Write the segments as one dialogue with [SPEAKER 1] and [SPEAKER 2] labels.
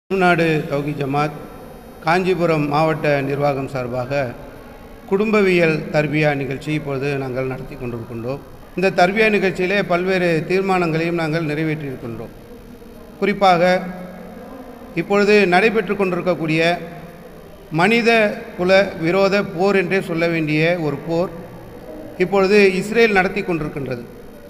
[SPEAKER 1] தமிழ்நாடு தௌகி ஜமாத் காஞ்சிபுரம் மாவட்ட நிர்வாகம் சார்பாக குடும்பவியல் தர்பியா நிகழ்ச்சி இப்பொழுது நாங்கள் நடத்தி கொண்டிருக்கின்றோம் இந்த தர்பியா நிகழ்ச்சியிலே பல்வேறு தீர்மானங்களையும் நாங்கள் நிறைவேற்றியிருக்கின்றோம் குறிப்பாக இப்பொழுது நடைபெற்று கொண்டிருக்கக்கூடிய மனித குல விரோத போர் என்றே சொல்ல வேண்டிய ஒரு போர் இப்பொழுது இஸ்ரேல் நடத்தி கொண்டிருக்கின்றது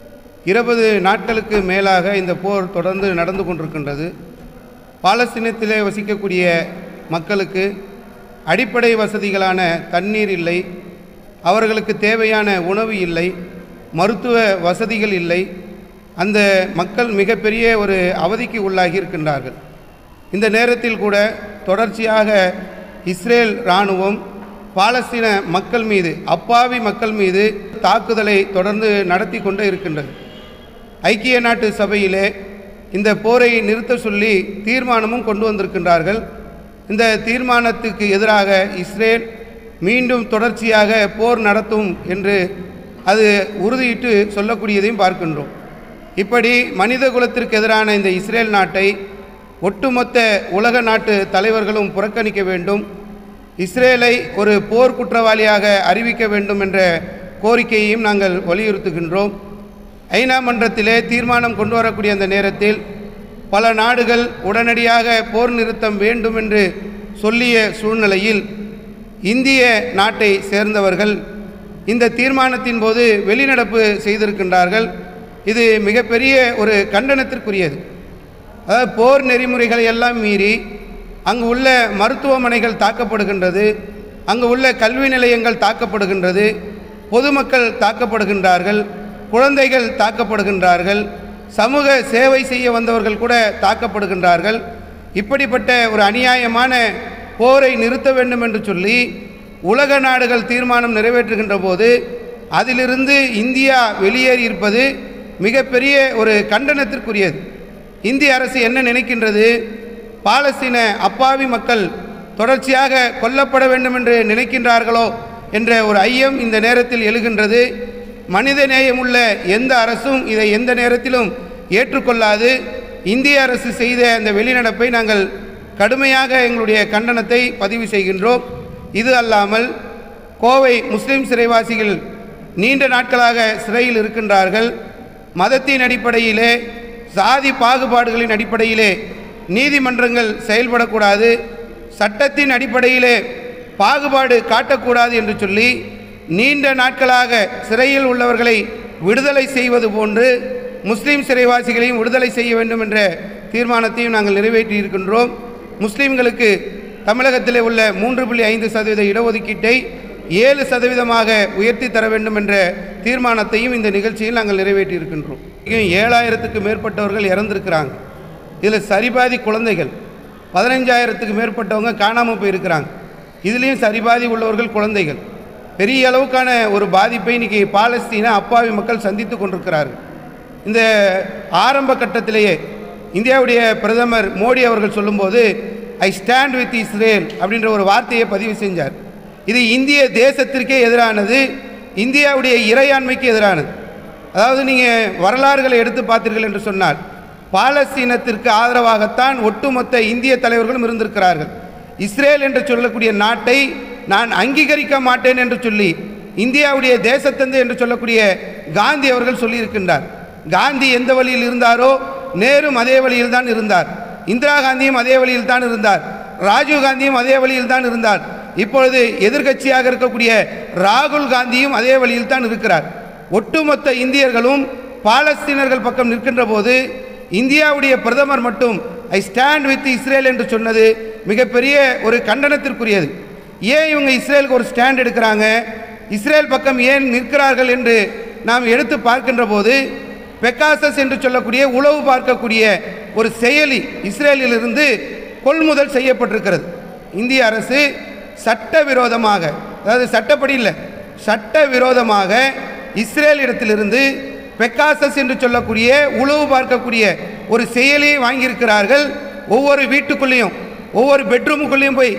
[SPEAKER 1] இருபது நாட்களுக்கு மேலாக இந்த போர் தொடர்ந்து நடந்து கொண்டிருக்கின்றது பாலஸ்தீனத்திலே வசிக்கக்கூடிய மக்களுக்கு அடிப்படை வசதிகளான தண்ணீர் இல்லை அவர்களுக்கு தேவையான உணவு இல்லை மருத்துவ வசதிகள் இல்லை அந்த மக்கள் மிகப்பெரிய ஒரு அவதிக்கு உள்ளாகி இருக்கின்றார்கள் இந்த நேரத்தில் கூட தொடர்ச்சியாக இஸ்ரேல் இராணுவம் பாலஸ்தீன மக்கள் மீது அப்பாவி மக்கள் மீது தாக்குதலை தொடர்ந்து நடத்தி கொண்டே இருக்கின்றது ஐக்கிய நாட்டு சபையிலே இந்த போரை நிறுத்த சொல்லி தீர்மானமும் கொண்டு வந்திருக்கின்றார்கள் இந்த தீர்மானத்துக்கு எதிராக இஸ்ரேல் மீண்டும் தொடர்ச்சியாக போர் நடத்தும் என்று அது உறுதியிட்டு சொல்லக்கூடியதையும் பார்க்கின்றோம் இப்படி மனித குலத்திற்கு எதிரான இந்த இஸ்ரேல் நாட்டை ஒட்டுமொத்த உலக நாட்டு தலைவர்களும் புறக்கணிக்க வேண்டும் இஸ்ரேலை ஒரு போர் குற்றவாளியாக அறிவிக்க வேண்டும் என்ற கோரிக்கையையும் நாங்கள் வலியுறுத்துகின்றோம் ஐநா மன்றத்திலே தீர்மானம் கொண்டு வரக்கூடிய அந்த நேரத்தில் பல நாடுகள் உடனடியாக போர் நிறுத்தம் வேண்டும் என்று சொல்லிய சூழ்நிலையில் இந்திய நாட்டை சேர்ந்தவர்கள் இந்த தீர்மானத்தின் போது வெளிநடப்பு செய்திருக்கின்றார்கள் இது மிகப்பெரிய ஒரு கண்டனத்திற்குரியது அதாவது போர் நெறிமுறைகளை எல்லாம் மீறி அங்கு உள்ள மருத்துவமனைகள் தாக்கப்படுகின்றது அங்கு உள்ள கல்வி நிலையங்கள் தாக்கப்படுகின்றது பொதுமக்கள் தாக்கப்படுகின்றார்கள் குழந்தைகள் தாக்கப்படுகின்றார்கள் சமூக சேவை செய்ய வந்தவர்கள் கூட தாக்கப்படுகின்றார்கள் இப்படிப்பட்ட ஒரு அநியாயமான போரை நிறுத்த வேண்டும் என்று சொல்லி உலக நாடுகள் தீர்மானம் நிறைவேற்றுகின்ற போது அதிலிருந்து இந்தியா வெளியேறியிருப்பது மிகப்பெரிய ஒரு கண்டனத்திற்குரியது இந்திய அரசு என்ன நினைக்கின்றது பாலஸ்தீன அப்பாவி மக்கள் தொடர்ச்சியாக கொல்லப்பட வேண்டும் என்று நினைக்கின்றார்களோ என்ற ஒரு ஐயம் இந்த நேரத்தில் எழுகின்றது மனித நேயமுள்ள எந்த அரசும் இதை எந்த நேரத்திலும் ஏற்றுக்கொள்ளாது இந்திய அரசு செய்த அந்த வெளிநடப்பை நாங்கள் கடுமையாக எங்களுடைய கண்டனத்தை பதிவு செய்கின்றோம் இது அல்லாமல் கோவை முஸ்லிம் சிறைவாசிகள் நீண்ட நாட்களாக சிறையில் இருக்கின்றார்கள் மதத்தின் அடிப்படையிலே சாதி பாகுபாடுகளின் அடிப்படையிலே நீதிமன்றங்கள் செயல்படக்கூடாது சட்டத்தின் அடிப்படையிலே பாகுபாடு காட்டக்கூடாது என்று சொல்லி நீண்ட நாட்களாக சிறையில் உள்ளவர்களை விடுதலை செய்வது போன்று முஸ்லீம் சிறைவாசிகளையும் விடுதலை செய்ய வேண்டும் என்ற தீர்மானத்தையும் நாங்கள் நிறைவேற்றி இருக்கின்றோம் முஸ்லீம்களுக்கு தமிழகத்திலே உள்ள மூன்று புள்ளி ஐந்து சதவீத இடஒதுக்கீட்டை ஏழு சதவீதமாக உயர்த்தி தர வேண்டும் என்ற தீர்மானத்தையும் இந்த நிகழ்ச்சியில் நாங்கள் நிறைவேற்றி இருக்கின்றோம் ஏழாயிரத்துக்கு மேற்பட்டவர்கள் இறந்திருக்கிறாங்க இதில் சரிபாதி குழந்தைகள் பதினஞ்சாயிரத்துக்கு மேற்பட்டவங்க காணாமல் போயிருக்கிறாங்க இதுலேயும் சரிபாதி உள்ளவர்கள் குழந்தைகள் பெரிய அளவுக்கான ஒரு பாதிப்பை இன்றைக்கி பாலஸ்தீன அப்பாவி மக்கள் சந்தித்து கொண்டிருக்கிறார்கள் இந்த ஆரம்ப கட்டத்திலேயே இந்தியாவுடைய பிரதமர் மோடி அவர்கள் சொல்லும்போது ஐ ஸ்டாண்ட் வித் இஸ்ரேல் அப்படின்ற ஒரு வார்த்தையை பதிவு செஞ்சார் இது இந்திய தேசத்திற்கே எதிரானது இந்தியாவுடைய இறையாண்மைக்கு எதிரானது அதாவது நீங்கள் வரலாறுகளை எடுத்து பார்த்தீர்கள் என்று சொன்னால் பாலஸ்தீனத்திற்கு ஆதரவாகத்தான் ஒட்டுமொத்த இந்திய தலைவர்களும் இருந்திருக்கிறார்கள் இஸ்ரேல் என்று சொல்லக்கூடிய நாட்டை நான் அங்கீகரிக்க மாட்டேன் என்று சொல்லி இந்தியாவுடைய தேசத்தந்தை என்று சொல்லக்கூடிய காந்தி அவர்கள் சொல்லியிருக்கின்றார் காந்தி எந்த வழியில் இருந்தாரோ நேரும் அதே வழியில் தான் இருந்தார் இந்திரா காந்தியும் அதே வழியில் தான் இருந்தார் ராஜீவ் காந்தியும் அதே வழியில் தான் இருந்தார் இப்பொழுது எதிர்கட்சியாக இருக்கக்கூடிய ராகுல் காந்தியும் அதே வழியில் தான் இருக்கிறார் ஒட்டுமொத்த இந்தியர்களும் பாலஸ்தீனர்கள் பக்கம் நிற்கின்ற போது இந்தியாவுடைய பிரதமர் மட்டும் ஐ ஸ்டாண்ட் வித் இஸ்ரேல் என்று சொன்னது மிகப்பெரிய ஒரு கண்டனத்திற்குரியது ஏன் இவங்க இஸ்ரேலுக்கு ஒரு ஸ்டாண்ட் எடுக்கிறாங்க இஸ்ரேல் பக்கம் ஏன் நிற்கிறார்கள் என்று நாம் எடுத்து பார்க்கின்ற போது பெக்காசஸ் என்று சொல்லக்கூடிய உளவு பார்க்கக்கூடிய ஒரு செயலி இஸ்ரேலிலிருந்து கொள்முதல் செய்யப்பட்டிருக்கிறது இந்திய அரசு சட்டவிரோதமாக அதாவது சட்டப்படி இல்லை சட்டவிரோதமாக இஸ்ரேலிடத்திலிருந்து பெக்காசஸ் என்று சொல்லக்கூடிய உளவு பார்க்கக்கூடிய ஒரு செயலியை வாங்கியிருக்கிறார்கள் ஒவ்வொரு வீட்டுக்குள்ளேயும் ஒவ்வொரு பெட்ரூமுக்குள்ளேயும் போய்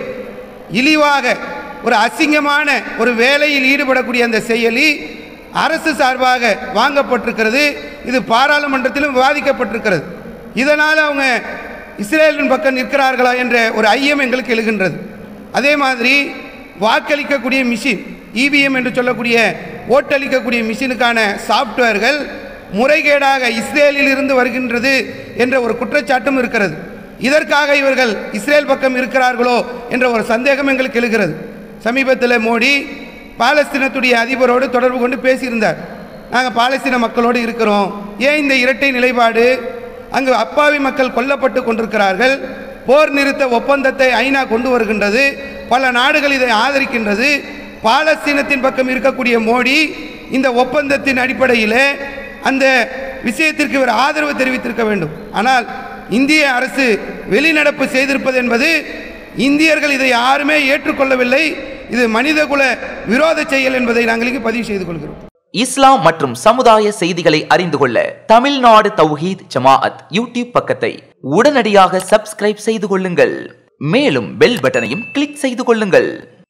[SPEAKER 1] இழிவாக ஒரு அசிங்கமான ஒரு வேலையில் ஈடுபடக்கூடிய அந்த செயலி அரசு சார்பாக வாங்கப்பட்டிருக்கிறது இது பாராளுமன்றத்திலும் விவாதிக்கப்பட்டிருக்கிறது இதனால் அவங்க இஸ்ரேலின் பக்கம் நிற்கிறார்களா என்ற ஒரு ஐயம் எங்களுக்கு எழுகின்றது அதே மாதிரி வாக்களிக்கக்கூடிய மிஷின் இவிஎம் என்று சொல்லக்கூடிய ஓட்டளிக்கக்கூடிய மிஷினுக்கான சாஃப்ட்வேர்கள் முறைகேடாக இஸ்ரேலில் இருந்து வருகின்றது என்ற ஒரு குற்றச்சாட்டும் இருக்கிறது இதற்காக இவர்கள் இஸ்ரேல் பக்கம் இருக்கிறார்களோ என்ற ஒரு சந்தேகம் எங்களுக்கு எழுகிறது சமீபத்தில் மோடி பாலஸ்தீனத்துடைய அதிபரோடு தொடர்பு கொண்டு பேசியிருந்தார் நாங்கள் பாலஸ்தீன மக்களோடு இருக்கிறோம் ஏன் இந்த இரட்டை நிலைப்பாடு அங்கு அப்பாவி மக்கள் கொல்லப்பட்டு கொண்டிருக்கிறார்கள் போர் நிறுத்த ஒப்பந்தத்தை ஐநா கொண்டு வருகின்றது பல நாடுகள் இதை ஆதரிக்கின்றது பாலஸ்தீனத்தின் பக்கம் இருக்கக்கூடிய மோடி இந்த ஒப்பந்தத்தின் அடிப்படையில் அந்த விஷயத்திற்கு இவர் ஆதரவு தெரிவித்திருக்க வேண்டும் ஆனால் இந்திய அரசு வெளிநடப்பு செய்திருப்பது என்பது இந்தியர்கள் இதை யாருமே ஏற்றுக்கொள்ளவில்லை இது மனிதகுல விரோத செயல் என்பதை நாங்கள் இங்கு பதிவு செய்து கொள்கிறோம்
[SPEAKER 2] இஸ்லாம் மற்றும் சமுதாய செய்திகளை அறிந்து கொள்ள தமிழ்நாடு தௌஹீத் ஜமாஅத் யூடியூப் பக்கத்தை உடனடியாக சப்ஸ்கிரைப் செய்து கொள்ளுங்கள் மேலும் பெல் பட்டனையும் கிளிக் செய்து கொள்ளுங்கள்